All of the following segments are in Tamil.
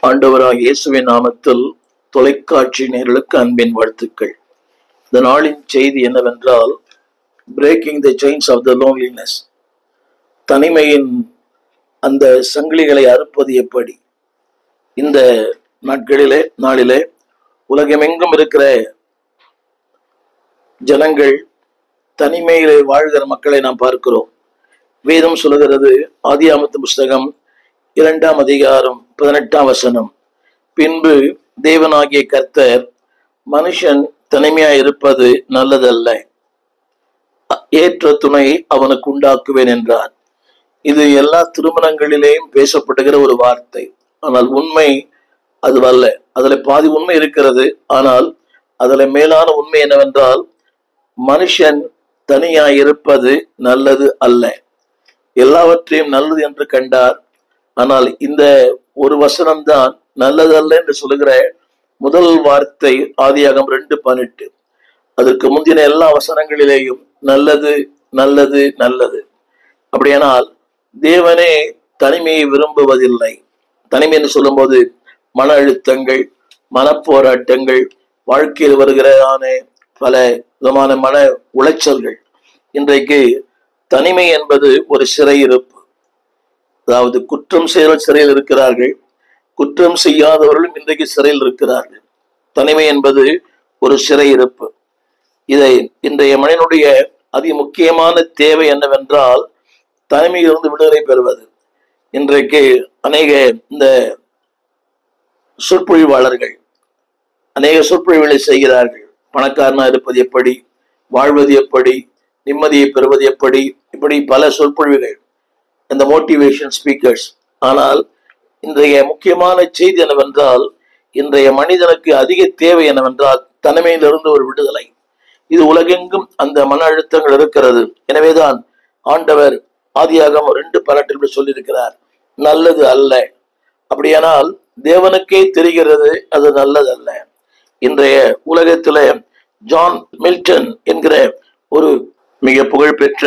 ஆண்டவராக இயேசுவின் நாமத்தில் தொலைக்காட்சி நேர்களுக்கு அன்பின் வாழ்த்துக்கள் இந்த நாளின் செய்தி என்னவென்றால் breaking the chains of the loneliness தனிமையின் அந்த சங்கிலிகளை அறுப்பது எப்படி இந்த நாட்களிலே நாளிலே உலகமெங்கும் இருக்கிற ஜனங்கள் தனிமையிலே வாழ்கிற மக்களை நாம் பார்க்கிறோம் வேதம் சொல்லுகிறது ஆதியாமத்து புஸ்தகம் இரண்டாம் அதிகாரம் பதினெட்டாம் வசனம் பின்பு தேவனாகிய கர்த்தர் மனுஷன் தனிமையாய் இருப்பது நல்லதல்ல ஏற்ற துணை அவனுக்கு உண்டாக்குவேன் என்றார் இது எல்லா திருமணங்களிலேயும் பேசப்படுகிற ஒரு வார்த்தை ஆனால் உண்மை அதுவல்ல அதுல பாதி உண்மை இருக்கிறது ஆனால் அதுல மேலான உண்மை என்னவென்றால் மனுஷன் தனியாய் இருப்பது நல்லது அல்ல எல்லாவற்றையும் நல்லது என்று கண்டார் ஆனால் இந்த ஒரு வசனம்தான் நல்லதல்ல என்று சொல்லுகிற முதல் வார்த்தை ஆதியாகம் ரெண்டு பதினெட்டு அதற்கு முந்தின எல்லா வசனங்களிலேயும் நல்லது நல்லது நல்லது அப்படியானால் தேவனே தனிமையை விரும்புவதில்லை தனிமை என்று சொல்லும்போது மன அழுத்தங்கள் மனப்போராட்டங்கள் வாழ்க்கையில் வருகிறதான பல விதமான மன உளைச்சல்கள் இன்றைக்கு தனிமை என்பது ஒரு சிறையிருப்பு அதாவது குற்றம் செய்கிற சிறையில் இருக்கிறார்கள் குற்றம் செய்யாதவர்களும் இன்றைக்கு சிறையில் இருக்கிறார்கள் தனிமை என்பது ஒரு சிறையிருப்பு இதை இன்றைய மனிதனுடைய அதி முக்கியமான தேவை என்னவென்றால் தனிமையிலிருந்து விடுதலை பெறுவது இன்றைக்கு அநேக இந்த சொற்பொழிவாளர்கள் அநேக சொற்பொழிவுகளை செய்கிறார்கள் பணக்காரனா இருப்பது எப்படி வாழ்வது எப்படி நிம்மதியை பெறுவது எப்படி இப்படி பல சொற்பொழிவுகள் இந்த மோட்டிவேஷன் ஸ்பீக்கர்ஸ் ஆனால் இன்றைய முக்கியமான செய்தி என்னவென்றால் இன்றைய மனிதனுக்கு அதிக தேவை என்னவென்றால் தனிமையிலிருந்து ஒரு விடுதலை இது உலகெங்கும் அந்த மன அழுத்தங்கள் இருக்கிறது எனவேதான் ஆண்டவர் ஆதியாகம் ரெண்டு பன்னெண்டில் சொல்லியிருக்கிறார் நல்லது அல்ல அப்படியானால் தேவனுக்கே தெரிகிறது அது நல்லது அல்ல இன்றைய உலகத்துல ஜான் மில்டன் என்கிற ஒரு மிக புகழ்பெற்ற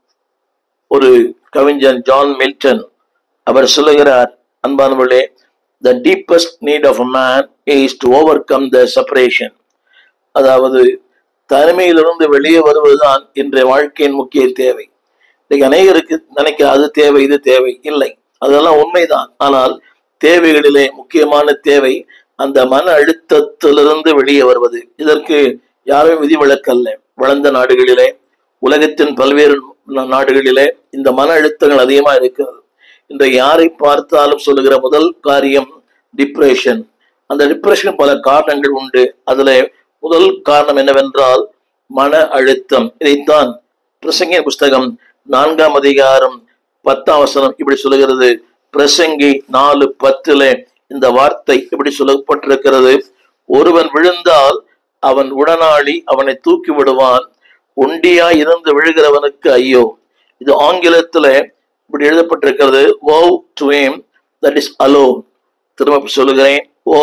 ஒரு கவிஞன் ஜான் மில்டன் அவர் சொல்லுகிறார் அன்பானவர்களே the deepest need of a man is to overcome the separation அதாவது தனிமையிலிருந்து வெளியே வருவதுதான் இன்றைய வாழ்க்கையின் முக்கிய தேவை இன்னைக்கு அநேகருக்கு நினைக்க அது தேவை இது தேவை இல்லை அதெல்லாம் உண்மைதான் ஆனால் தேவைகளிலே முக்கியமான தேவை அந்த மன அழுத்தத்திலிருந்து வெளியே வருவது இதற்கு யாரும் விதிவிலக்கல்ல வளர்ந்த நாடுகளிலே உலகத்தின் பல்வேறு நாடுகளிலே இந்த மன அழுத்தங்கள் அதிகமா இருக்கிறது இந்த யாரை பார்த்தாலும் சொல்லுகிற முதல் காரியம் டிப்ரெஷன் அந்த டிப்ரெஷன் பல காரணங்கள் உண்டு அதுல முதல் காரணம் என்னவென்றால் மன அழுத்தம் இதைத்தான் பிரசங்கிய புஸ்தகம் நான்காம் அதிகாரம் பத்தாம் வசனம் இப்படி சொல்லுகிறது பிரசங்கி நாலு பத்துல இந்த வார்த்தை இப்படி சொல்லப்பட்டிருக்கிறது ஒருவன் விழுந்தால் அவன் உடனாளி அவனை தூக்கி விடுவான் ஒண்டியா இருந்து விழுகிறவனுக்கு ஐயோ இது ஆங்கிலத்துல இப்படி எழுதப்பட்டிருக்கிறது woe to him that is alone திரும்ப சொல்லுகிறேன் woe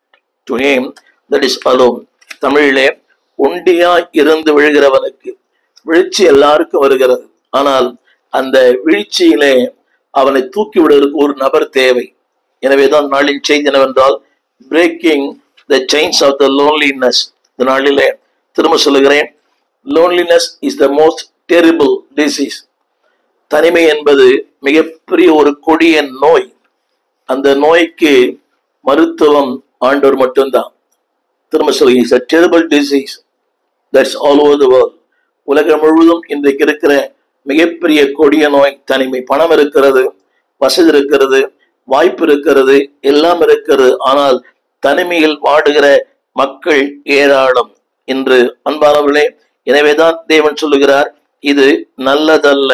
to him that is alone தமிழிலே ஒண்டியா இருந்து விழுகிறவனுக்கு வீழ்ச்சி எல்லாருக்கும் வருகிறது ஆனால் அந்த வீழ்ச்சியிலே அவனை தூக்கி விடுவதற்கு ஒரு நபர் தேவை எனவேதான் நாளின் செய்தி என்னவென்றால் breaking the chains of the loneliness இந்த நாளிலே திரும்ப சொல்லுகிறேன் loneliness is the most terrible disease தனிமை என்பது மிகப்பெரிய ஒரு கொடிய நோய் அந்த நோய்க்கு மருத்துவம் ஆண்டவர் மட்டும்தான் திரும்ப சொல்லுங்க it's a terrible disease that's all over the world உலகம் முழுவதும் இன்றைக்கு இருக்கிற மிகப்பெரிய கொடிய நோய் தனிமை பணம் இருக்கிறது வசதி இருக்கிறது வாய்ப்பு இருக்கிறது எல்லாம் இருக்கிறது ஆனால் தனிமையில் வாடுகிற மக்கள் ஏராளம் இன்று அன்பானவர்களே எனவேதான் தேவன் சொல்லுகிறார் இது நல்லதல்ல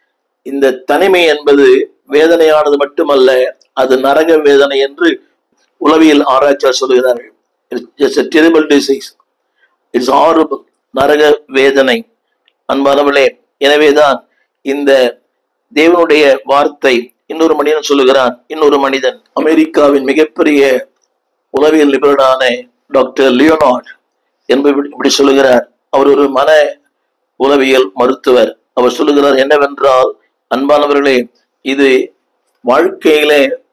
இந்த தனிமை என்பது வேதனையானது மட்டுமல்ல அது நரக வேதனை என்று உளவியல் ஆராய்ச்சியாளர் சொல்லுகிறார்கள் it's a terrible disease it's horrible நரக வேதனை அன்பானவர்களே எனவேதான் இந்த தேவனுடைய வார்த்தை இன்னொரு மனிதன் சொல்லுகிறான் இன்னொரு மனிதன் அமெரிக்காவின் மிகப்பெரிய உளவியல் நிபுணரான டாக்டர் லியோனார்ட் என்பவர் இப்படி சொல்லுகிறார் அவர் ஒரு மன உளவியல் மருத்துவர் அவர் சொல்லுகிறார் என்னவென்றால் அன்பானவர்களே இது வாழ்க்கையிலே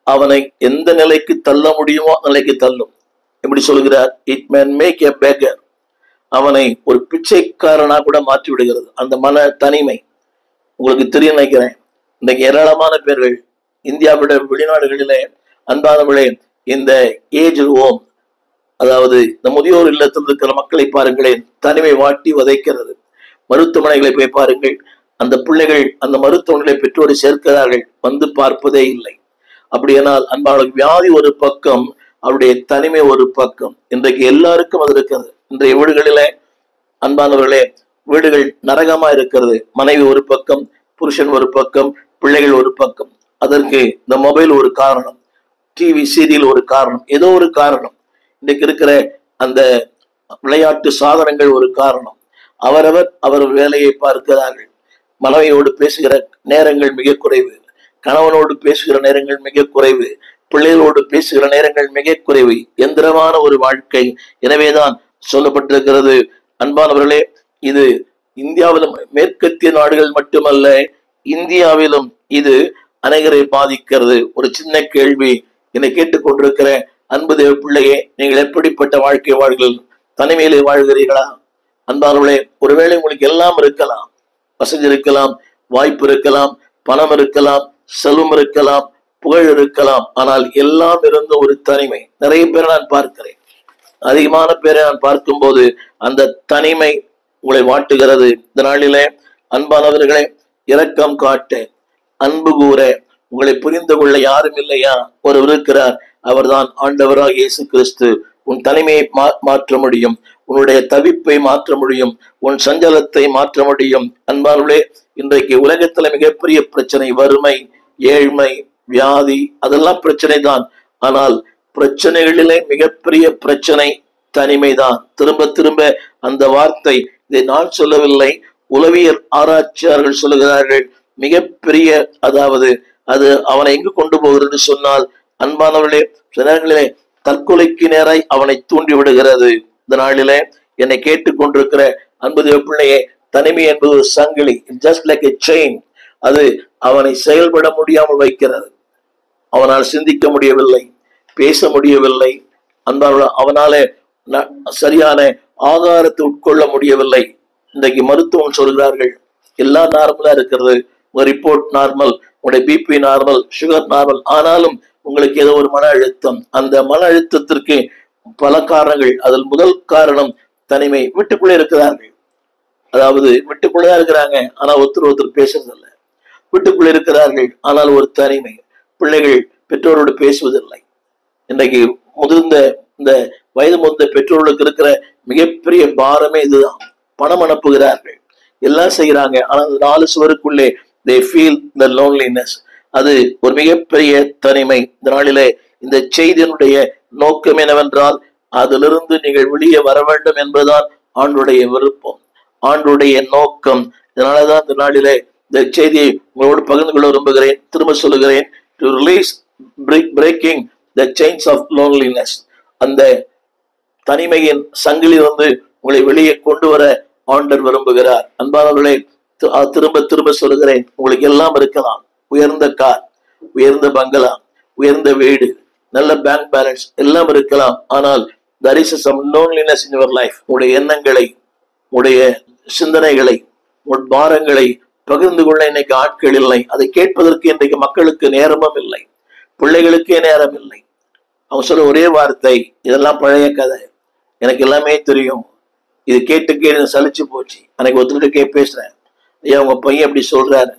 அவனை எந்த நிலைக்கு தள்ள முடியுமோ அந்த நிலைக்கு தள்ளும் எப்படி சொல்கிறார் it man make a beggar அவனை ஒரு பிச்சைக்காரனா கூட மாற்றி விடுகிறது அந்த மன தனிமை உங்களுக்கு தெரியும் நினைக்கிறேன் இன்னைக்கு ஏராளமான பேர்கள் இந்தியாவிட வெளிநாடுகளிலே அன்பானவர்களே இந்த ஏஜ் ஹோம் அதாவது இந்த முதியோர் இல்லத்தில் இருக்கிற மக்களை பாருங்களேன் தனிமை வாட்டி வதைக்கிறது மருத்துவமனைகளை போய் பாருங்கள் அந்த பிள்ளைகள் அந்த மருத்துவமனைகளை பெற்றோரை சேர்க்கிறார்கள் வந்து பார்ப்பதே இல்லை அப்படியானால் அன்பாளர் வியாதி ஒரு பக்கம் அவருடைய தனிமை ஒரு பக்கம் இன்றைக்கு எல்லாருக்கும் அது இருக்கிறது இன்றைய வீடுகளிலே அன்பானவர்களே வீடுகள் நரகமா இருக்கிறது மனைவி ஒரு பக்கம் புருஷன் ஒரு பக்கம் பிள்ளைகள் ஒரு பக்கம் அதற்கு இந்த மொபைல் ஒரு காரணம் டிவி சீரியல் ஒரு காரணம் ஏதோ ஒரு காரணம் இன்னைக்கு இருக்கிற அந்த விளையாட்டு சாதனங்கள் ஒரு காரணம் அவரவர் அவர் வேலையை பார்க்கிறார்கள் மனைவியோடு பேசுகிற நேரங்கள் மிக குறைவு கணவனோடு பேசுகிற நேரங்கள் மிக குறைவு பிள்ளைகளோடு பேசுகிற நேரங்கள் மிக குறைவு எந்திரமான ஒரு வாழ்க்கை எனவேதான் சொல்லப்பட்டிருக்கிறது அன்பானவர்களே இது இந்தியாவிலும் மேற்கத்திய நாடுகள் மட்டுமல்ல இந்தியாவிலும் இது அனைவரை பாதிக்கிறது ஒரு சின்ன கேள்வி என்னை கேட்டுக்கொண்டிருக்கிற அன்பு தேவ பிள்ளையே நீங்கள் எப்படிப்பட்ட வாழ்க்கை வாழ்கள் தனிமையிலே வாழ்கிறீர்களா அன்பானவர்களே ஒருவேளை உங்களுக்கு எல்லாம் இருக்கலாம் வசதி இருக்கலாம் வாய்ப்பு இருக்கலாம் பணம் இருக்கலாம் செல்வம் இருக்கலாம் புகழ் இருக்கலாம் ஆனால் எல்லாம் இருந்த ஒரு தனிமை நிறைய பேரை நான் பார்க்கிறேன் அதிகமான பேரை நான் பார்க்கும்போது அந்த தனிமை உங்களை வாட்டுகிறது இந்த நாளிலே அன்பானவர்களே இரக்கம் காட்ட அன்பு கூற உங்களை புரிந்து கொள்ள யாரும் இல்லையா ஒருவர் இருக்கிறார் அவர்தான் ஆண்டவராக இயேசு கிறிஸ்து உன் தனிமையை மா- மாற்ற முடியும் உன்னுடைய தவிப்பை மாற்ற முடியும் உன் சஞ்சலத்தை மாற்ற முடியும் அன்பானுடைய இன்றைக்கு உலகத்துல மிகப்பெரிய பிரச்சனை வறுமை ஏழ்மை வியாதி அதெல்லாம் பிரச்சனை தான் ஆனால் பிரச்சனைகளிலே மிகப்பெரிய பிரச்சனை தனிமைதான் திரும்ப திரும்ப அந்த வார்த்தை இதை நான் சொல்லவில்லை உளவியல் ஆராய்ச்சியாளர்கள் சொல்லுகிறார்கள் மிகப்பெரிய அதாவது அது அவனை எங்கு கொண்டு போகிறது சொன்னால் அன்பானவர்களே சில நேரங்களிலே தற்கொலைக்கு நேராய் அவனை தூண்டி விடுகிறது இந்த நாளிலே என்னை கேட்டுக்கொண்டிருக்கிற அன்பு தேவ பிள்ளையே தனிமை என்பது ஒரு சங்கிலி ஜஸ்ட் லைக் எ செயின் அது அவனை செயல்பட முடியாமல் வைக்கிறது அவனால் சிந்திக்க முடியவில்லை பேச முடியவில்லை அன்பான அவனாலே ந- சரியான ஆகாரத்தை உட்கொள்ள முடியவில்லை இன்றைக்கு மருத்துவம் சொல்கிறார்கள் எல்லாம் நார்மலா இருக்கிறது உங்க ரிப்போர்ட் நார்மல் உங்களுடைய பிபி நார்மல் சுகர் நார்மல் ஆனாலும் உங்களுக்கு ஏதோ ஒரு மன அழுத்தம் அந்த மன அழுத்தத்திற்கு பல காரணங்கள் அதில் முதல் காரணம் தனிமை வீட்டுக்குள்ளே இருக்கிறார்கள் அதாவது வீட்டுக்குள்ளே இருக்கிறாங்க ஆனா ஒருத்தர் ஒருத்தர் பேசுறதில்ல வீட்டுக்குள்ளே இருக்கிறார்கள் ஆனால் ஒரு தனிமை பிள்ளைகள் பெற்றோரோடு பேசுவதில்லை இன்றைக்கு முதிர்ந்த இந்த வயது முதிர்ந்த பெற்றோர்களுக்கு இருக்கிற மிகப்பெரிய பாரமே இதுதான் பணம் அனுப்புகிறார்கள் எல்லாம் செய்யறாங்க ஆனா அந்த நாலு சுவருக்குள்ளே தே ஃபீல் த லோன்லினஸ் அது ஒரு மிகப்பெரிய தனிமை இந்த நாளிலே இந்த செய்தியினுடைய நோக்கம் என்னவென்றால் அதிலிருந்து நீங்கள் வெளியே வர வேண்டும் என்பதுதான் ஆண்டுடைய விருப்பம் ஆண்டுடைய நோக்கம் இதனாலதான் இந்த நாளிலே இந்த செய்தியை உங்களோடு பகிர்ந்து கொள்ள விரும்புகிறேன் திரும்ப சொல்லுகிறேன் to release breaking the chains of loneliness அந்த தனிமையின் சங்கிலி வந்து உங்களை வெளியே கொண்டு வர ஆண்டர் விரும்புகிறார் அன்பானவர்களே தி- அஹ் திரும்ப திரும்ப சொல்லுகிறேன் உங்களுக்கு எல்லாம் இருக்கலாம் உயர்ந்த கார் உயர்ந்த பங்களா உயர்ந்த வீடு நல்ல பேங்க் பேலன்ஸ் எல்லாம் இருக்கலாம் ஆனால் there is some loneliness in your life உங்களுடைய எண்ணங்களை உங்களுடைய சிந்தனைகளை உங்கள் பாரங்களை பகிர்ந்து கொள்ள இன்னைக்கு ஆட்கள் இல்லை அதை கேட்பதற்கு இன்றைக்கு மக்களுக்கு நேரமும் இல்லை பிள்ளைகளுக்கே நேரம் இல்லை அவங்க சொல்ற ஒரே வார்த்தை இதெல்லாம் பழைய கதை எனக்கு எல்லாமே தெரியும் இது கேட்டு கேட்டு எனக்கு சலிச்சு போச்சு அன்னைக்கு ஒருத்தர்கிட்ட கே பேசுறேன் ஐயா உங்க பையன் இப்படி சொல்றாரு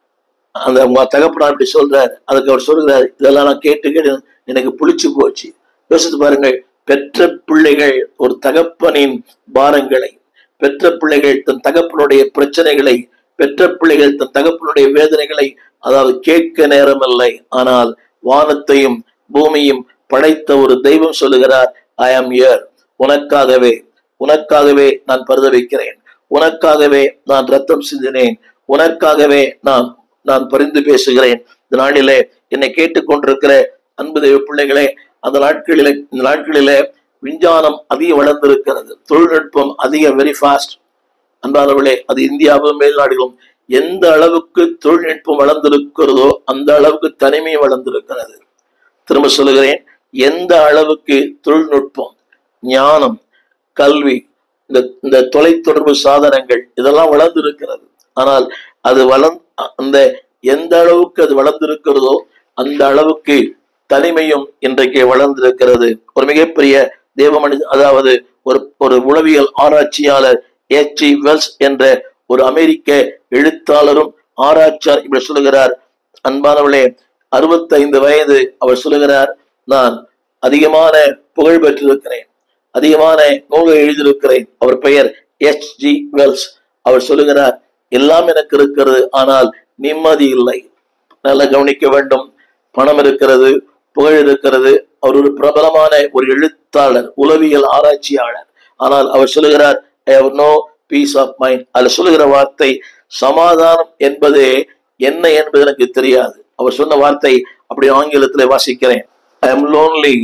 அந்த உங்க தகப்பனார் இப்படி சொல்றாரு அதுக்கு அவர் சொல்றாரு இதெல்லாம் நான் கேட்டு கேட்டு எனக்கு புளிச்சு போச்சு யோசித்து பாருங்கள் பெற்ற பிள்ளைகள் ஒரு தகப்பனின் பாரங்களை பெற்ற பிள்ளைகள் தன் தகப்பனுடைய பிரச்சனைகளை பெற்ற பிள்ளைகள் தன் தகப்பனுடைய வேதனைகளை அதாவது கேட்க நேரமில்லை ஆனால் வானத்தையும் பூமியும் படைத்த ஒரு தெய்வம் சொல்லுகிறார் ஐ ஆம் இயர் உனக்காகவே உனக்காகவே நான் பருத வைக்கிறேன் உனக்காகவே நான் ரத்தம் சிந்தினேன் உனக்காகவே நான் நான் பரிந்து பேசுகிறேன் இந்த நாளிலே என்னை கேட்டுக்கொண்டிருக்கிற அன்பு தெய்வ பிள்ளைகளே அந்த நாட்களிலே இந்த நாட்களிலே விஞ்ஞானம் அதிக வளர்ந்திருக்கிறது தொழில்நுட்பம் அதிக வெரி ஃபாஸ்ட் அன்பானவர்களே அது இந்தியாவிலும் மேல்நாடுகளும் எந்த அளவுக்கு தொழில்நுட்பம் வளர்ந்திருக்கிறதோ அந்த அளவுக்கு தனிமை வளர்ந்திருக்கிறது திரும்ப சொல்லுகிறேன் எந்த அளவுக்கு தொழில்நுட்பம் ஞானம் கல்வி இந்த இந்த தொலைத்தொடர்பு சாதனங்கள் இதெல்லாம் வளர்ந்திருக்கிறது ஆனால் அது வளர்ந் அந்த எந்த அளவுக்கு அது வளர்ந்திருக்கிறதோ அந்த அளவுக்கு தனிமையும் இன்றைக்கு வளர்ந்திருக்கிறது ஒரு மிகப்பெரிய தேவ மனித அதாவது ஒரு ஒரு உளவியல் ஆராய்ச்சியாளர் ஏச்சி வெல்ஸ் என்ற ஒரு அமெரிக்க எழுத்தாளரும் ஆராய்ச்சியாளர் இப்படி சொல்லுகிறார் அன்பானவளே அறுபத்தைந்து வயது அவர் சொல்லுகிறார் நான் அதிகமான புகழ் பெற்றிருக்கிறேன் அதிகமான நூல்களை எழுதியிருக்கிறேன் அவர் பெயர் எச் ஜி வெல்ஸ் அவர் சொல்லுகிறார் எல்லாம் எனக்கு இருக்கிறது ஆனால் நிம்மதி இல்லை நல்லா கவனிக்க வேண்டும் பணம் இருக்கிறது புகழ் இருக்கிறது அவர் ஒரு பிரபலமான ஒரு எழுத்தாளர் உளவியல் ஆராய்ச்சியாளர் ஆனால் அவர் சொல்லுகிறார் I have no peace of mind அதில் சொல்லுகிற வார்த்தை சமாதானம் என்பதே என்ன என்பது எனக்கு தெரியாது அவர் சொன்ன வார்த்தை அப்படி ஆங்கிலத்தில் வாசிக்கிறேன் I am lonely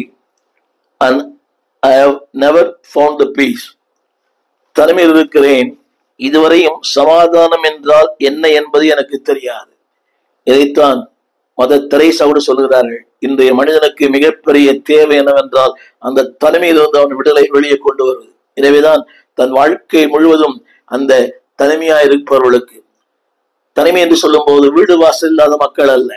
and I have never found the peace தனிமையில் இருக்கிறேன் இதுவரையும் சமாதானம் என்றால் என்ன என்பது எனக்கு தெரியாது இதைத்தான் மத திரைசவுடு சொல்கிறார்கள் இன்றைய மனிதனுக்கு மிகப்பெரிய தேவை என்னவென்றால் அந்த தனிமையிலிருந்து அவன் விடுதலை வெளியே கொண்டு வருவது எனவேதான் தன் வாழ்க்கை முழுவதும் அந்த தனிமையா இருப்பவர்களுக்கு தனிமை என்று சொல்லும் போது வீடு வாசல் இல்லாத மக்கள் அல்ல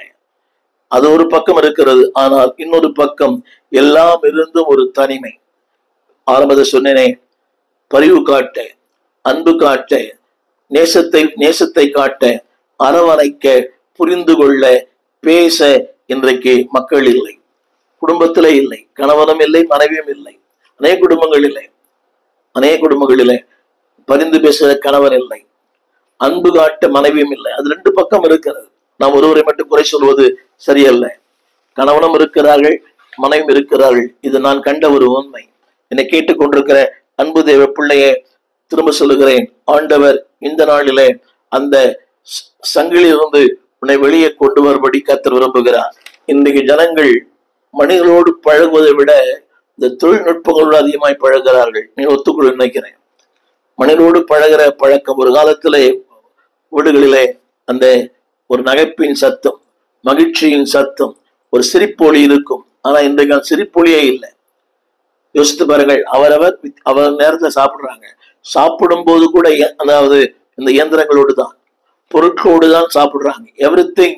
அது ஒரு பக்கம் இருக்கிறது ஆனால் இன்னொரு பக்கம் எல்லாம் இருந்தும் ஒரு தனிமை ஆரம்பத்தில் சொன்னேனே பரிவு காட்ட அன்பு காட்ட நேசத்தை நேசத்தை காட்ட அரவணைக்க புரிந்து கொள்ள பேச இன்றைக்கு மக்கள் இல்லை குடும்பத்திலே இல்லை கணவனும் இல்லை மனைவியும் இல்லை அநேக குடும்பங்கள் இல்லை அநேக குடும்பங்களிலே பரிந்து பேசுகிற கணவன் இல்லை அன்பு காட்ட மனைவியும் இல்லை அது ரெண்டு பக்கம் இருக்கிறது நாம் ஒருவரை மட்டும் குறை சொல்வது சரியல்ல கணவனும் இருக்கிறார்கள் மனைவியும் இருக்கிறார்கள் இது நான் கண்ட ஒரு உண்மை என்னை கேட்டுக்கொண்டிருக்கிற அன்பு தேவ பிள்ளையே திரும்ப சொல்லுகிறேன் ஆண்டவர் இந்த நாளிலே அந்த ச- சங்கிலியிலிருந்து உன்னை வெளியே கொண்டு வரும்படி கத்தர் விரும்புகிறார் இன்றைக்கு ஜனங்கள் மனிதர்களோடு பழகுவதை விட இந்த தொழில்நுட்பங்களோடு அதிகமாய் பழகுகிறார்கள் நீ ஒத்துக்கொள்ள நினைக்கிறேன் மனிதரோடு பழகுற பழக்கம் ஒரு காலத்திலே வீடுகளிலே அந்த ஒரு நகைப்பின் சத்தம் மகிழ்ச்சியின் சத்தம் ஒரு சிரிப்பொலி இருக்கும் ஆனா இன்றைக்கு அந்த சிரிப்பொலியே இல்லை யோசித்து பாருங்கள் அவரவர் வித்- அவர் நேரத்துல சாப்பிடுறாங்க சாப்பிடும் போது கூட இய- அதாவது இந்த இயந்திரங்களோடு தான் பொருட்களோடு தான் சாப்பிடுறாங்க எவ்ரி திங்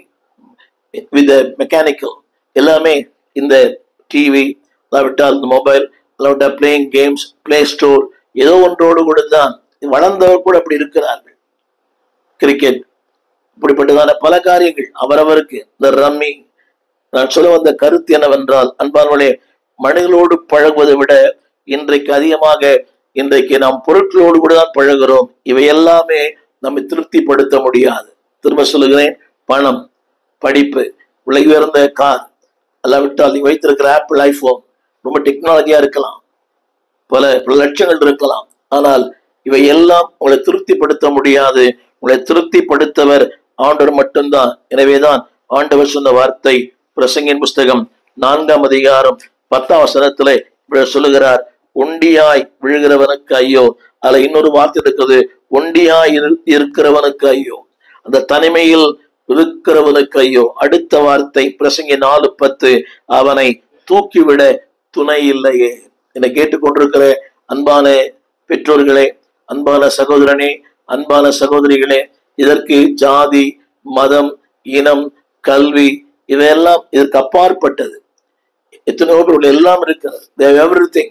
வித் மெக்கானிக்கல் எல்லாமே இந்த டிவி அல்லாவிட்டால் இந்த மொபைல் அல்லாவிட்டால் பிளேயிங் கேம்ஸ் பிளே ஸ்டோர் ஏதோ ஒன்றோடு கூட தான் வளர்ந்தவர் கூட அப்படி இருக்கிறார்கள் கிரிக்கெட் இப்படிப்பட்டதான பல காரியங்கள் அவரவருக்கு இந்த ரம்மி நான் சொல்ல வந்த கருத்து என்னவென்றால் அன்பானவர்களே மனிதர்களோடு பழகுவதை விட இன்றைக்கு அதிகமாக இன்றைக்கு நாம் பொருட்களோடு கூட தான் பழகுறோம் இவை எல்லாமே நம்மை திருப்திப்படுத்த முடியாது திரும்ப சொல்லுகிறேன் பணம் படிப்பு விலை உயர்ந்த கார் அல்லாவிட்டால் நீ வைத்திருக்கிற ஆப்பிள் ஐபோன் ரொம்ப டெக்னாலஜியா இருக்கலாம் பல பல லட்சங்கள் இருக்கலாம் ஆனால் இவை எல்லாம் உங்களை திருப்திப்படுத்த முடியாது உங்களை திருப்திப்படுத்தவர் ஆண்டவர் மட்டும்தான் எனவேதான் ஆண்டவர் சொன்ன வார்த்தை பிரசங்கின் புஸ்தகம் நான்காம் அதிகாரம் பத்தாம் வசனத்துல இப்படி சொல்லுகிறார் ஒண்டியாய் விழுகிறவனுக்கு ஐயோ அதுல இன்னொரு வார்த்தை இருக்குது ஒண்டியாய் இரு- இருக்கிறவனுக்கு ஐயோ அந்த தனிமையில் இருக்கிறவனுக்கு ஐயோ அடுத்த வார்த்தை பிரசங்கி நாலு பத்து அவனை தூக்கிவிட துணை இல்லையே என்னை கேட்டுக்கொண்டிருக்கிற அன்பான பெற்றோர்களே அன்பான சகோதரனே அன்பான சகோதரிகளே இதற்கு ஜாதி மதம் இனம் கல்வி இவையெல்லாம் இதற்கு அப்பாற்பட்டது எத்தனையோ பேர் எல்லாம் இருக்கிறது எவ்ரி திங்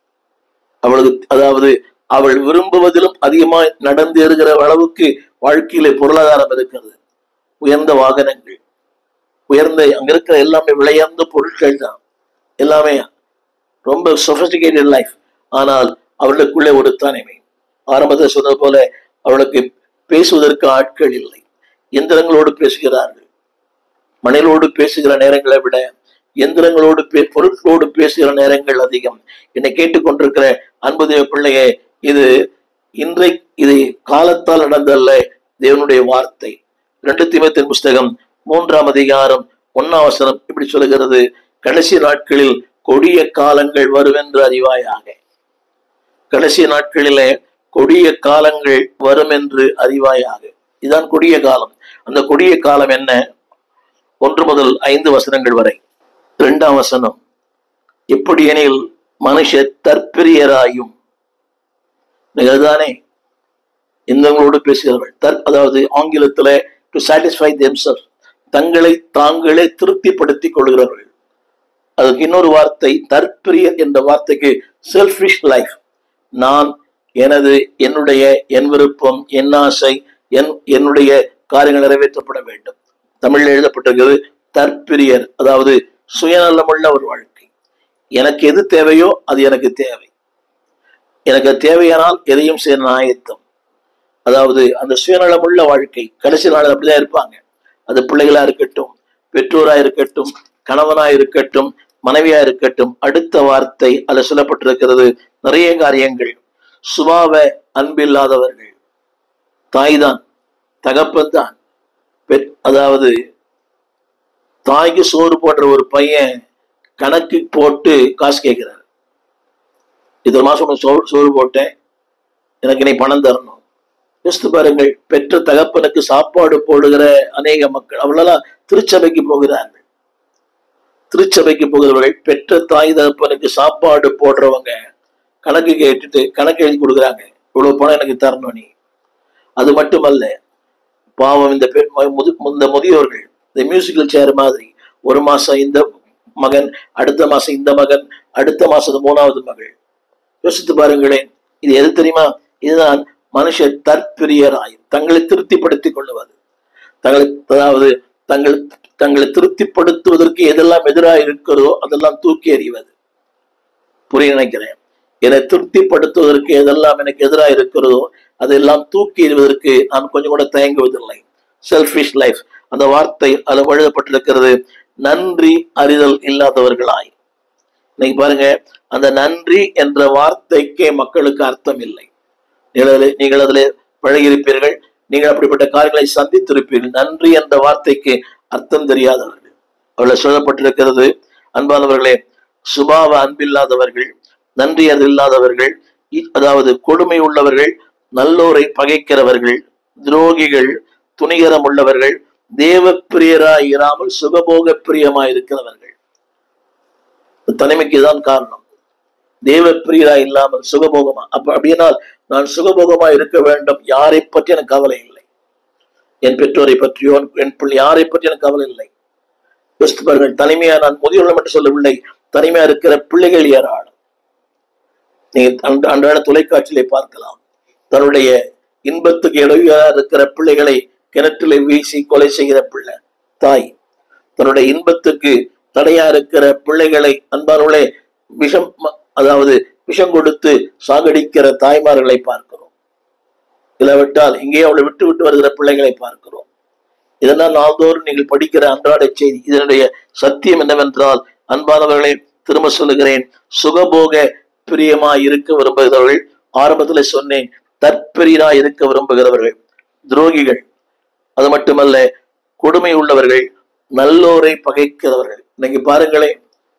அவளுக்கு அதாவது அவள் விரும்புவதிலும் அதிகமாய் நடந்து இருக்கிற அளவுக்கு வாழ்க்கையிலே பொருளாதாரம் இருக்கிறது உயர்ந்த வாகனங்கள் உயர்ந்த அங்க இருக்கிற எல்லாமே விலையுயர்ந்த பொருட்கள் தான் எல்லாமே ரொம்ப சொபிஸ்டிகேட்டட் லைஃப் ஆனால் அவர்களுக்குள்ளே ஒரு தனிமை ஆரம்பத்தில் சொன்னது போல அவளுக்கு பேசுவதற்கு ஆட்கள் இல்லை எந்திரங்களோடு பேசுகிறார்கள் மனிதர்களோடு பேசுகிற நேரங்களை விட எந்திரங்களோடு பே- பொருட்களோடு பேசுகிற நேரங்கள் அதிகம் என்னை கேட்டுக்கொண்டிருக்கிற அன்பு தேவ பிள்ளையே இது இன்றை இது காலத்தால் நடந்தல்ல தேவனுடைய வார்த்தை ரெண்டு தீமத்தின் புஸ்தகம் மூன்றாம் அதிகாரம் ஒன்னாம் வசனம் இப்படி சொல்லுகிறது கடைசி நாட்களில் கொடிய காலங்கள் வருவென்று அறிவாயாக கடைசி நாட்களிலே கொடிய காலங்கள் வரும் என்று அறிவாயாக இதுதான் கொடிய காலம் அந்த கொடிய காலம் என்ன ஒன்று முதல் ஐந்து வசனங்கள் வரை இரண்டாம் வசனம் எப்படி எனில் மனுஷ தற்பிரியராயும் நிகழ்தானே இந்தங்களோடு பேசுகிறவர்கள் தற் அதாவது ஆங்கிலத்துல டு சாட்டிஸ்ஃபை தெம்சர் தங்களை தாங்களே திருப்திப்படுத்திக் கொள்கிறவர்கள் அதுக்கு இன்னொரு வார்த்தை தற்பிரியர் என்ற வார்த்தைக்கு செல்ஃபிஷ் லைஃப் நான் எனது என்னுடைய என் விருப்பம் என் ஆசை என் என்னுடைய காரியங்கள் நிறைவேற்றப்பட வேண்டும் தமிழில் எழுதப்பட்டிருக்கிறது தற்பிரியர் அதாவது சுயநலமுள்ள ஒரு வாழ்க்கை எனக்கு எது தேவையோ அது எனக்கு தேவை எனக்கு அது தேவையானால் எதையும் செய்ய நான் ஆயத்தம் அதாவது அந்த சுயநலமுள்ள வாழ்க்கை கடைசி நாள் அப்படிதான் இருப்பாங்க அது பிள்ளைகளா இருக்கட்டும் பெற்றோரா இருக்கட்டும் கணவனா இருக்கட்டும் மனைவியா இருக்கட்டும் அடுத்த வார்த்தை அதில் சொல்லப்பட்டிருக்கிறது நிறைய காரியங்கள் சுபாவ அன்பில்லாதவர்கள் தாய்தான் தகப்பன்தான் பெற் அதாவது தாய்க்கு சோறு போடுற ஒரு பையன் கணக்கு போட்டு காசு கேட்கிறார் இத்தனை மாசம் உனக்கு சோறு சோறு போட்டேன் எனக்கு நீ பணம் தரணும் யோசித்து பாருங்கள் பெற்ற தகப்பனுக்கு சாப்பாடு போடுகிற அநேக மக்கள் அவ்வளவு திருச்சபைக்கு போகிறார்கள் திருச்சபைக்கு போகிறவர்கள் பெற்ற தாய் தகப்பனுக்கு சாப்பாடு போடுறவங்க கணக்கு கேட்டுட்டு கணக்கு எழுதி கொடுக்குறாங்க இவ்வளவு பணம் எனக்கு தரணும் நீ அது மட்டுமல்ல பாவம் இந்த பெண் ம- முது- இந்த முதியோர்கள் இந்த மியூசிக்கல் சேர் மாதிரி ஒரு மாசம் இந்த மகன் அடுத்த மாசம் இந்த மகன் அடுத்த மாசம் மூணாவது மகள் யோசித்து பாருங்களேன் இது எது தெரியுமா இதுதான் மனுஷர் தற்பிரியராய் தங்களை திருப்திப்படுத்திக் கொள்ளுவது தங்களை அதாவது தங்கள் தங்களை திருப்திப்படுத்துவதற்கு எதெல்லாம் எதிராக இருக்கிறதோ அதெல்லாம் தூக்கி எறிவது புரிய நினைக்கிறேன் என்னை திருப்திப்படுத்துவதற்கு எதெல்லாம் எனக்கு எதிராக இருக்கிறதோ அதெல்லாம் தூக்கி எறிவதற்கு நான் கொஞ்சம் கூட தயங்குவதில்லை செல்ஃபிஷ் லைஃப் அந்த வார்த்தை அதில் எழுதப்பட்டிருக்கிறது நன்றி அறிதல் இல்லாதவர்களாய் இன்னைக்கு பாருங்க அந்த நன்றி என்ற வார்த்தைக்கே மக்களுக்கு அர்த்தம் இல்லை நீங்கள் அதிலே- நீங்கள் அதில் பழகியிருப்பீர்கள் நீங்கள் அப்படிப்பட்ட காரியங்களை சந்தித்திருப்பீர்கள் நன்றி என்ற வார்த்தைக்கு அர்த்தம் தெரியாதவர்கள் அவளை சொல்லப்பட்டிருக்கிறது அன்பானவர்களே சுபாவ அன்பில்லாதவர்கள் நன்றி அது இல்லாதவர்கள் இ- அதாவது கொடுமை உள்ளவர்கள் நல்லோரை பகைக்கிறவர்கள் துரோகிகள் துணிகரம் உள்ளவர்கள் தேவ பிரியராய் இராமல் சுகபோக பிரியமாய் இருக்கிறவர்கள் தனிமைக்கு தான் காரணம் தேவ பிரியரா இல்லாமல் சுகபோகமா அப்ப அப்படியானால் நான் சுகபோகமா இருக்க வேண்டும் யாரை பற்றி எனக்கு கவலை இல்லை என் பெற்றோரை பற்றியோ என் பிள்ளை யாரை பற்றி எனக்கு கவலை இல்லை யோசித்து பாருங்கள் தனிமையா நான் முதியோர்கள் மட்டும் சொல்லவில்லை தனிமையா இருக்கிற பிள்ளைகள் ஏராளம் நீங்க அன்ற- அன்றாட தொலைக்காட்சியிலே பார்க்கலாம் தன்னுடைய இன்பத்துக்கு இடையூறா இருக்கிற பிள்ளைகளை கிணற்றிலே வீசி கொலை செய்கிற பிள்ளை தாய் தன்னுடைய இன்பத்துக்கு தடையா இருக்கிற பிள்ளைகளை அன்பார்களே விஷம் ம- அதாவது விஷம் கொடுத்து சாகடிக்கிற தாய்மார்களை பார்க்கிறோம் இல்லாவிட்டால் இங்கே அவளை விட்டு விட்டு வருகிற பிள்ளைகளை பார்க்கிறோம் இதெல்லாம் நாள்தோறும் நீங்கள் படிக்கிற அன்றாட செய்தி இதனுடைய சத்தியம் என்னவென்றால் அன்பானவர்களை திரும்ப சொல்லுகிறேன் சுகபோக பிரியமா இருக்க விரும்புகிறவர்கள் ஆரம்பத்தில் சொன்னேன் தற்பிரியரா இருக்க விரும்புகிறவர்கள் துரோகிகள் அது மட்டுமல்ல கொடுமை உள்ளவர்கள் நல்லோரை பகைக்கிறவர்கள் இன்னைக்கு பாருங்களேன்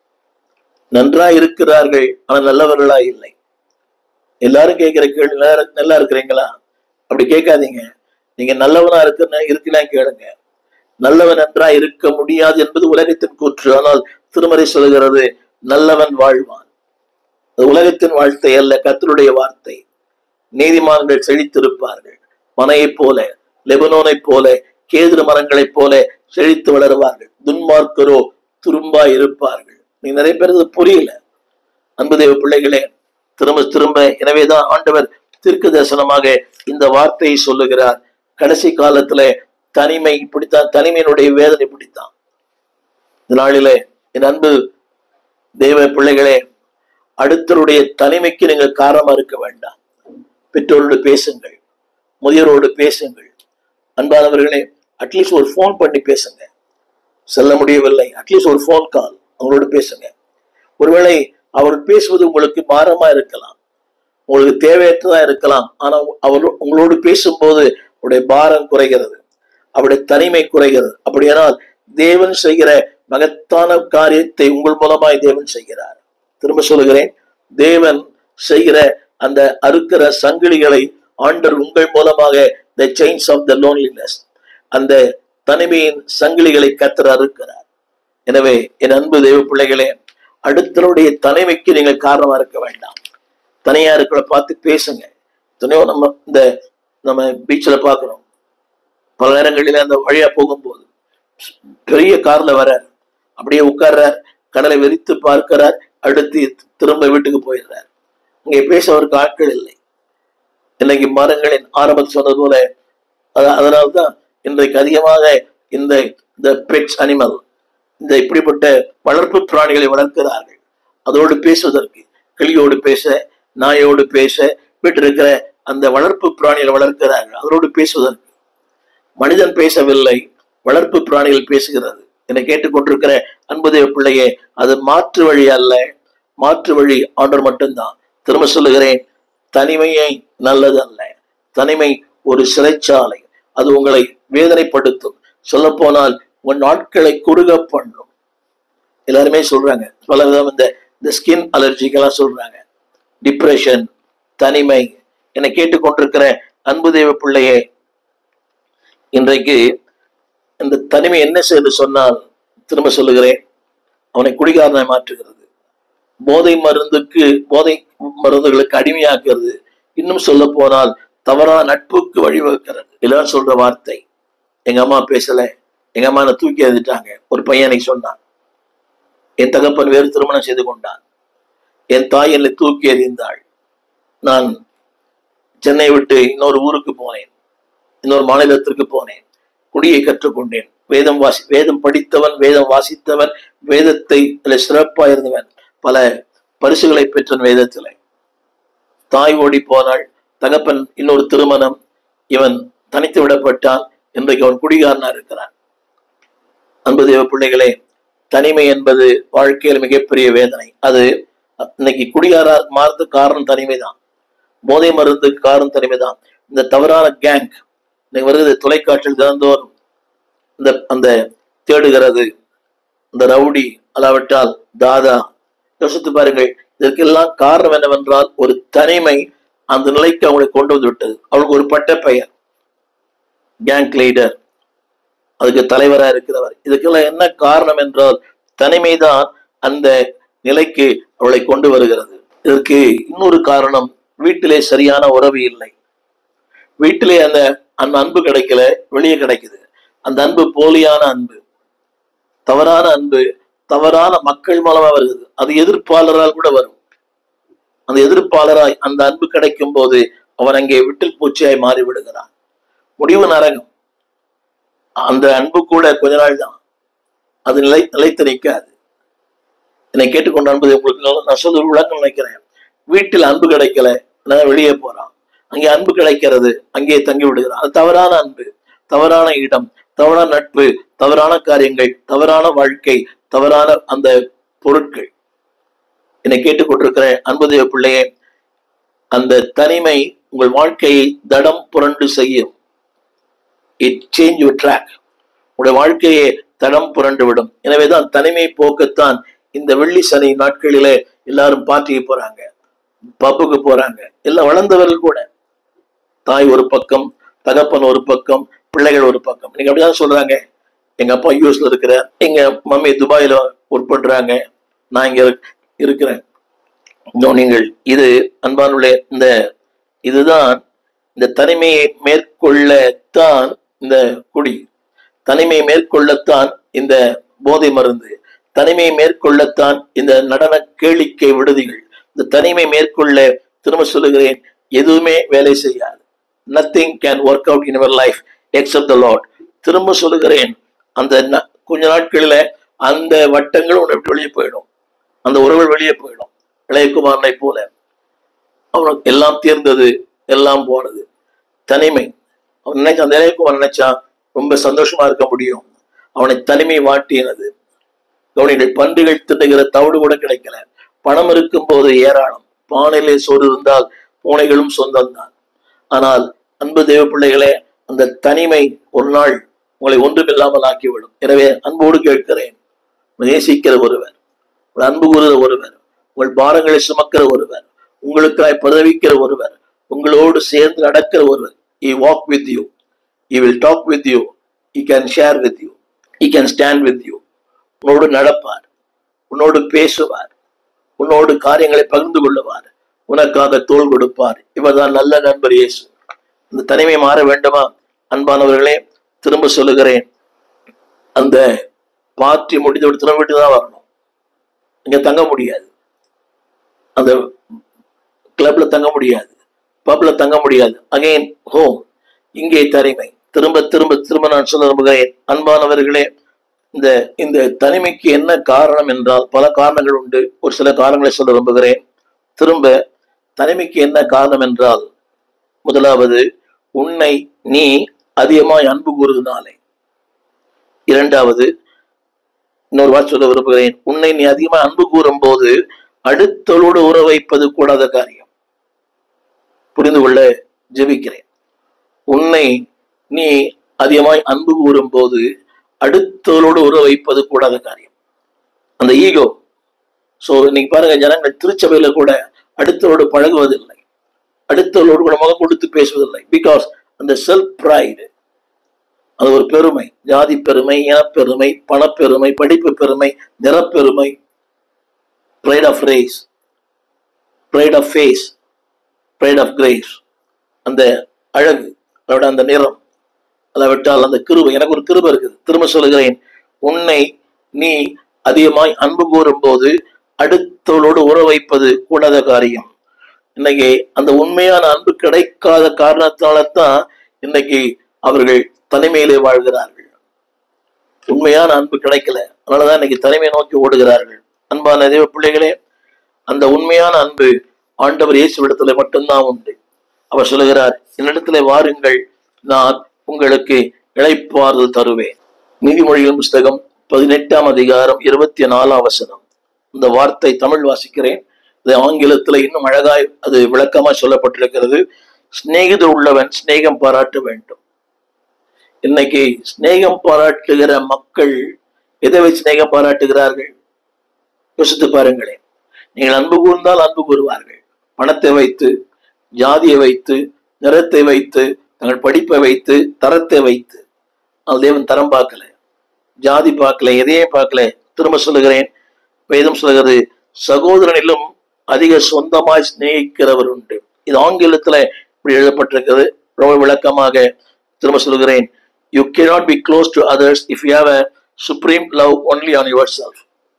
நன்றா இருக்கிறார்கள் ஆனால் நல்லவர்களா இல்லை எல்லாரும் கேட்கிற கேள்வி நல்லா இரு- நல்லா இருக்கிறீங்களா அப்படி கேட்காதீங்க நீங்க நல்லவனா இருக்க இருக்கலாம் கேளுங்க நல்லவன் நன்றா இருக்க முடியாது என்பது உலகத்தின் கூற்று ஆனால் திருமறை சொல்கிறது நல்லவன் வாழ்வான் அது உலகத்தின் வாழ்த்தை அல்ல கர்த்தருடைய வார்த்தை நீதிமான்கள் செழித்திருப்பார்கள் மனையைப் போல லெபனோனைப் போல கேதுரு மரங்களைப் போல செழித்து வளருவார்கள் துன்மார்க்கரோ துரும்பா இருப்பார்கள் நீ நிறைய பேர் இது புரியல அன்பு தேவ பிள்ளைகளே திரும்ப திரும்ப எனவேதான் ஆண்டவர் தீர்க்க தரிசனமாக இந்த வார்த்தையை சொல்லுகிறார் கடைசி காலத்துல தனிமை இப்படித்தான் தனிமையினுடைய வேதனை இப்படித்தான் இந்த நாளிலே என் அன்பு தெய்வ பிள்ளைகளே அடுத்தருடைய தனிமைக்கு நீங்கள் காரணமா இருக்க வேண்டாம் பெற்றோரோடு பேசுங்கள் முதியோரோடு பேசுங்கள் அன்பானவர்களே அட்லீஸ்ட் ஒரு ஃபோன் பண்ணி பேசுங்க செல்ல முடியவில்லை அட்லீஸ்ட் ஒரு ஃபோன் கால் அவங்களோடு பேசுங்க ஒருவேளை அவர் பேசுவது உங்களுக்கு பாரமா இருக்கலாம் உங்களுக்கு தேவையற்றதா இருக்கலாம் ஆனா அவர் உங்களோடு பேசும்போது அவருடைய பாரம் குறைகிறது அவருடைய தனிமை குறைகிறது அப்படியானால் தேவன் செய்கிற மகத்தான காரியத்தை உங்கள் மூலமாய் தேவன் செய்கிறார் திரும்ப சொல்லுகிறேன் தேவன் செய்கிற அந்த அறுக்கிற சங்கிலிகளை ஆண்டர் உங்கள் மூலமாக the chains of the loneliness அந்த தனிமையின் சங்கிலிகளை கத்தர் அறுக்கிறார் எனவே என் அன்பு தெய்வ பிள்ளைகளே அடுத்தவருடைய தலைமைக்கு நீங்கள் காரணமா இருக்க வேண்டாம் தனியா இருக்கிற பார்த்து பேசுங்க எத்தனையோ நம்ம இந்த நம்ம பீச்சில் பார்க்கிறோம் பல நேரங்களில் அந்த வழியா போகும்போது பெரிய கார்ல வர்றார் அப்படியே உட்கார்றார் கடலை வெறித்து பார்க்கிறார் அடுத்து திரும்ப வீட்டுக்கு போயிடுறார் இங்கே பேச அவருக்கு ஆட்கள் இல்லை இன்னைக்கு மரங்களின் ஆரம்பத்தில் சொன்னது போல அத- அதனால்தான் இன்றைக்கு அதிகமாக இந்த இந்த பெட்ஸ் அனிமல் இந்த இப்படிப்பட்ட வளர்ப்பு பிராணிகளை வளர்க்கிறார்கள் அதோடு பேசுவதற்கு கிளியோடு பேச நாயோடு பேச வீட்டில் இருக்கிற அந்த வளர்ப்பு பிராணிகளை வளர்க்கிறார்கள் அதோடு பேசுவதற்கு மனிதன் பேசவில்லை வளர்ப்பு பிராணிகள் பேசுகிறது என்னை கேட்டுக்கொண்டிருக்கிற அன்புதேவ பிள்ளையே அது மாற்று வழி அல்ல மாற்று வழி ஆண்டவர் மட்டும்தான் திரும்ப சொல்லுகிறேன் தனிமையை நல்லது அல்ல தனிமை ஒரு சிறைச்சாலை அது உங்களை வேதனைப்படுத்தும் சொல்ல போனால் உன் நாட்களை குறுக பண்ணும் எல்லாருமே சொல்றாங்க பல விதம் இந்த இந்த ஸ்கின் அலர்ஜிக்கெல்லாம் சொல்றாங்க டிப்ரெஷன் தனிமை என்னை கேட்டுக்கொண்டிருக்கிற அன்பு தேவ பிள்ளையே இன்றைக்கு இந்த தனிமை என்ன செய்து சொன்னால் திரும்ப சொல்லுகிறேன் அவனை குடிகாரனாய் மாற்றுகிறது போதை மருந்துக்கு போதை மருந்துகளுக்கு அடிமையாக்குறது இன்னும் சொல்ல போனால் தவறான நட்புக்கு வழிவகுக்கிறது எல்லாரும் சொல்ற வார்த்தை எங்க அம்மா பேசல எங்க அம்மா என்னை தூக்கி எறிஞ்சிட்டாங்க ஒரு பையன் எனக்கு சொன்னான் என் தகப்பன் வேறு திருமணம் செய்து கொண்டான் என் தாய் என்னை தூக்கி எறிந்தாள் நான் சென்னை விட்டு இன்னொரு ஊருக்கு போனேன் இன்னொரு மாநிலத்திற்கு போனேன் குடியை கற்றுக்கொண்டேன் வேதம் வாசி வேதம் படித்தவன் வேதம் வாசித்தவன் வேதத்தை அதில் சிறப்பாக இருந்தவன் பல பரிசுகளை பெற்றன் வேதத்திலே தாய் ஓடி போனாள் தகப்பன் இன்னொரு திருமணம் இவன் தனித்து விடப்பட்டான் இன்றைக்கு அவன் குடிகாரனா இருக்கிறான் அன்பு தேவ பிள்ளைகளே தனிமை என்பது வாழ்க்கையில் மிகப்பெரிய வேதனை அது இன்னைக்கு குடிகாரா மாறுறது காரணம் தனிமை தான் போதை மருந்துக்கு காரணம் தனிமை தான் இந்த தவறான கேங் இன்னைக்கு வருகிறது தொலைக்காட்சியில் தினந்தோறும் இந்த அந்த தேடுகிறது இந்த ரவுடி அல்லாவிட்டால் தாதா யோசித்து பாருங்கள் இதற்கெல்லாம் காரணம் என்னவென்றால் ஒரு தனிமை அந்த நிலைக்கு அவங்களை கொண்டு வந்து விட்டது அவளுக்கு ஒரு பட்ட பெயர் கேங் லீடர் அதுக்கு தலைவரா இருக்கிறவர் இதுக்கெல்லாம் என்ன காரணம் என்றால் தனிமைதான் அந்த நிலைக்கு அவளை கொண்டு வருகிறது இதற்கு இன்னொரு காரணம் வீட்டிலே சரியான உறவு இல்லை வீட்டிலே அந்த அந்த அன்பு கிடைக்கல வெளியே கிடைக்குது அந்த அன்பு போலியான அன்பு தவறான அன்பு தவறான மக்கள் மூலமா வருகிறது அது எதிர்ப்பாளரால் கூட வரும் அந்த எதிர்ப்பாளராய் அந்த அன்பு கிடைக்கும் போது அவன் அங்கே விட்டில் பூச்சியாய் மாறி விடுகிறான் முடிவு நரகம் அந்த அன்பு கூட கொஞ்ச நாள் தான் அது நிலை நிலைத்து நிற்காது என்னை கேட்டுக்கொண்டு அன்பது உங்களுக்கு நான் சொல்ல விளக்கம் நினைக்கிறேன் வீட்டில் அன்பு கிடைக்கல நான் வெளியே போறான் அங்கே அன்பு கிடைக்கிறது அங்கே தங்கி விடுகிறான் அது தவறான அன்பு தவறான இடம் தவறான நட்பு தவறான காரியங்கள் தவறான வாழ்க்கை தவறான அந்த பொருட்கள் என்னை கேட்டுக்கொண்டிருக்கிற அன்புதேவ பிள்ளையே அந்த தனிமை உங்கள் வாழ்க்கையை தடம் புரண்டு செய்யும் இட் சேஞ்ச் யூர் ட்ராக் உங்களுடைய வாழ்க்கையை தடம் புரண்டு விடும் எனவேதான் தனிமை போக்கத்தான் இந்த வெள்ளி சனி நாட்களிலே எல்லாரும் பார்ட்டிக்கு போறாங்க பப்புக்கு போறாங்க எல்லாம் வளர்ந்தவர்கள் கூட தாய் ஒரு பக்கம் தகப்பன் ஒரு பக்கம் பிள்ளைகள் ஒரு பக்கம் நீங்க அப்படிதான் சொல்றாங்க எங்க அப்பா யூஎஸ்ல இருக்கிறார் எங்க மம்மி துபாயில ஒர்க் பண்றாங்க நான் இங்க இருக்- இருக்கிறேன் இன்னும் நீங்கள் இது அன்பானுள்ள இந்த இதுதான் இந்த தனிமையை மேற்கொள்ளத்தான் இந்த குடி தனிமையை மேற்கொள்ளத்தான் இந்த போதை மருந்து தனிமையை மேற்கொள்ளத்தான் இந்த நடன கேளிக்கை விடுதிகள் இந்த தனிமை மேற்கொள்ள திரும்ப சொல்லுகிறேன் எதுவுமே வேலை செய்யாது nothing can work out in our life except the Lord திரும்ப சொல்லுகிறேன் அந்த ந- கொஞ்ச நாட்களில அந்த வட்டங்கள் உன்னை விட்டு வெளியே போயிடும் அந்த உறவுகள் வெளியே போயிடும் இளையகுமாரனை போல அவனுக்கு எல்லாம் தீர்ந்தது எல்லாம் போனது தனிமை அவன் நினைச்ச அந்த இளையகுமார் நினைச்சான் ரொம்ப சந்தோஷமா இருக்க முடியும் அவனை தனிமை வாட்டினது கவனிகள் பன்றிகள் தின்னுகிற தவிடு கூட கிடைக்கல பணம் இருக்கும் போது ஏராளம் பானையிலே சோறு இருந்தால் பூனைகளும் சொந்தம்தான் ஆனால் அன்பு தேவ பிள்ளைகளே அந்த தனிமை ஒரு நாள் உங்களை ஒன்றுமில்லாமல் ஆக்கிவிடும் எனவே அன்போடு கேட்கிறேன் நேசிக்கிற ஒருவர் உங்கள் அன்பு கூறுகிற ஒருவர் உங்கள் பாரங்களை சுமக்கிற ஒருவர் உங்களுக்காய் பதவிக்கிற ஒருவர் உங்களோடு சேர்ந்து நடக்கிற ஒருவர் he walk with you he will talk with you he can share with you he can stand with you உன்னோடு நடப்பார் உன்னோடு பேசுவார் உன்னோடு காரியங்களை பகிர்ந்து கொள்ளுவார் உனக்காக தோள் கொடுப்பார் இவர்தான் நல்ல நண்பர் இயேசு இந்த தனிமை மாற வேண்டுமா அன்பானவர்களே திரும்ப சொல்லுகிறேன் அந்த பார்ட்டி முடிந்தவிட்டு திரும்ப வீட்டு தான் வரணும் இங்க தங்க முடியாது அந்த கிளப்ல தங்க முடியாது பப்ல தங்க முடியாது அகைன் ஹோம் இங்கே தனிமை திரும்ப திரும்ப திரும்ப நான் சொல்ல விரும்புகிறேன் அன்பானவர்களே இந்த இந்த தனிமைக்கு என்ன காரணம் என்றால் பல காரணங்கள் உண்டு ஒரு சில காரணங்களை சொல்ல விரும்புகிறேன் திரும்ப தனிமைக்கு என்ன காரணம் என்றால் முதலாவது உன்னை நீ அதிகமாய் அன்பு கூறுவதனாலே இரண்டாவது இன்னொரு வார்த்தை சொல்ல விரும்புகிறேன் உன்னை நீ அதிகமா அன்பு கூறும் போது அடுத்தவளோடு உற வைப்பது கூடாத காரியம் புரிந்து கொள்ள ஜெபிக்கிறேன் உன்னை நீ அதிகமாய் அன்பு கூறும் போது அடுத்தவளோடு உற வைப்பது கூடாத காரியம் அந்த ஈகோ சோ இன்னைக்கு பாருங்க ஜனங்கள் திருச்சபையில கூட அடுத்தவரோடு பழகுவதில்லை அடுத்தவர்களோடு கூட முகம் கொடுத்து பேசுவதில்லை பிகாஸ் அந்த செல்ஃப் ப்ரைடு அது ஒரு பெருமை ஜாதி பெருமை இனப்பெருமை பணப்பெருமை படிப்பு பெருமை நிறப்பெருமை pride of race pride of face pride of grace அந்த அழகு அதோட அந்த நிறம் அதை விட்டால் அந்த கிருபை எனக்கு ஒரு கிருபை இருக்குது திரும்ப சொல்லுகிறேன் உன்னை நீ அதிகமாய் அன்பு கூறும் போது அடுத்தவளோடு உற வைப்பது கூடாத காரியம் இன்னைக்கு அந்த உண்மையான அன்பு கிடைக்காத காரணத்தால தான் இன்னைக்கு அவர்கள் தனிமையிலே வாழ்கிறார்கள் உண்மையான அன்பு கிடைக்கல அதனாலதான் இன்னைக்கு தனிமை நோக்கி ஓடுகிறார்கள் அன்பான தேவ பிள்ளைகளே அந்த உண்மையான அன்பு ஆண்டவர் இயேசுவிடத்துல மட்டும்தான் உண்டு அவர் சொல்லுகிறார் என்னிடத்துல வாருங்கள் நான் உங்களுக்கு இழைப்பாறுதல் தருவேன் நீதிமொழிகள் புஸ்தகம் பதினெட்டாம் அதிகாரம் இருபத்தி நாலாம் வசனம் இந்த வார்த்தை தமிழ் வாசிக்கிறேன் இது ஆங்கிலத்துல இன்னும் அழகாய் அது விளக்கமாய் சொல்லப்பட்டிருக்கிறது சிநேகிதர் உள்ளவன் சிநேகம் பாராட்ட வேண்டும் இன்னைக்கு சிநேகம் பாராட்டுகிற மக்கள் எதை வச்சு சிநேகம் பாராட்டுகிறார்கள் யோசித்து பாருங்களேன் நீங்கள் அன்பு கூர்ந்தால் அன்பு கூறுவார்கள் பணத்தை வைத்து ஜாதியை வைத்து நிறத்தை வைத்து தங்கள் படிப்பை வைத்து தரத்தை வைத்து அது தேவன் தரம் பார்க்கல ஜாதி பார்க்கல எதையும் பார்க்கல திரும்ப சொல்லுகிறேன் வேதம் சொல்லுகிறது சகோதரனிலும் அதிக சொந்தமாய் சிநேகிக்கிறவர் உண்டு இது ஆங்கிலத்துல இப்படி எழுதப்பட்டிருக்கிறது ரொம்ப விளக்கமாக திரும்ப சொல்லுகிறேன் you cannot be close to others if you have a supreme love only on yourself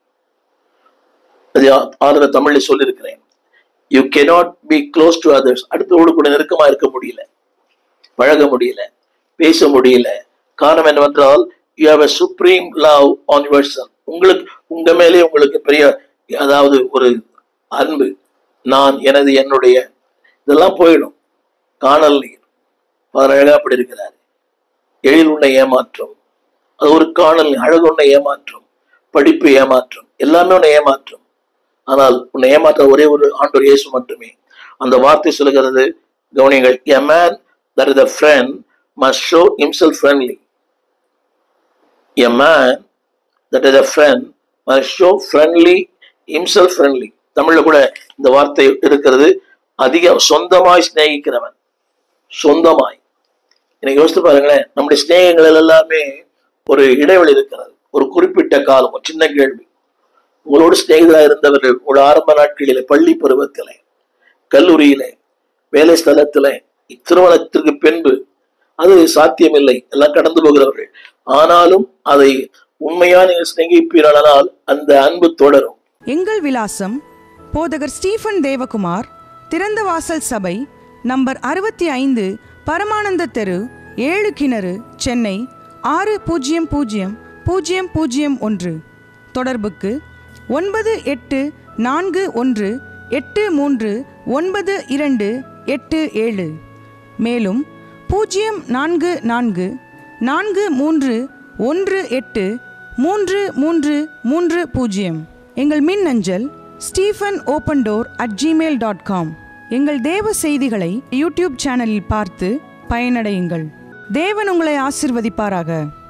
அது ஆளுநர் தமிழ்ல சொல்லியிருக்கிறேன் you cannot be close to others அடுத்தவோடு கூட நெருக்கமா இருக்க முடியல பழக முடியல பேச முடியல காரணம் என்னவென்றால் you have a supreme love on yourself உங்களுக்கு உங்க மேலே உங்களுக்கு பெரிய அதாவது ஒரு அன்பு நான் எனது என்னுடைய இதெல்லாம் போயிடும் காணல் நீர் அவர் அழகா அப்படி இருக்கிறார் எழில் உன்னை ஏமாற்றும் அது ஒரு காணல் நீர். அழகு உன்னை ஏமாற்றும் படிப்பு ஏமாற்றும் எல்லாமே உன்னை ஏமாற்றும் ஆனால் உன்னை ஏமாற்ற ஒரே ஒரு ஆண்டவர் இயேசு மட்டுமே அந்த வார்த்தை சொல்லுகிறது கவனியங்கள் a man that is a friend must show himself friendly a man that is a friend must show friendly himself friendly தமிழ்ல கூட இந்த வார்த்தை இருக்கிறது அதிக சொந்தமாய் சிநேகிக்கிறவன் சொந்தமாய் எனக்கு யோசித்து பாருங்களேன் நம்முடைய சிநேகங்கள் எல்லாமே ஒரு இடைவெளி இருக்கிறது ஒரு குறிப்பிட்ட காலம் ஒரு சின்ன கேள்வி உங்களோடு சிநேகிதராக இருந்தவர்கள் ஒரு ஆரம்ப நாட்களிலே பள்ளி பருவத்திலே கல்லூரியிலே வேலை ஸ்தலத்திலே திருமணத்திற்கு பின்பு அது சாத்தியமில்லை எல்லாம் கடந்து போகிறவர்கள் ஆனாலும் அதை உண்மையா நீங்கள் சிநேகிப்பீர்களானால் அந்த அன்பு தொடரும் எங்கள் விலாசம் போதகர் ஸ்டீஃபன் தேவகுமார் திறந்த வாசல் சபை நம்பர் அறுபத்தி ஐந்து பரமானந்த தெரு ஏழு கிணறு சென்னை ஆறு பூஜ்ஜியம் பூஜ்ஜியம் பூஜ்ஜியம் பூஜ்ஜியம் ஒன்று தொடர்புக்கு ஒன்பது எட்டு நான்கு ஒன்று எட்டு மூன்று ஒன்பது இரண்டு எட்டு ஏழு மேலும் பூஜ்ஜியம் நான்கு நான்கு நான்கு மூன்று ஒன்று எட்டு மூன்று மூன்று மூன்று பூஜ்ஜியம் எங்கள் மின் அஞ்சல் Stephen open door at Gmail dot com எங்கள் தேவ செய்திகளை யூடியூப் சேனலில் பார்த்து பயனடையுங்கள் தேவன் உங்களை ஆசிர்வதிப்பாராக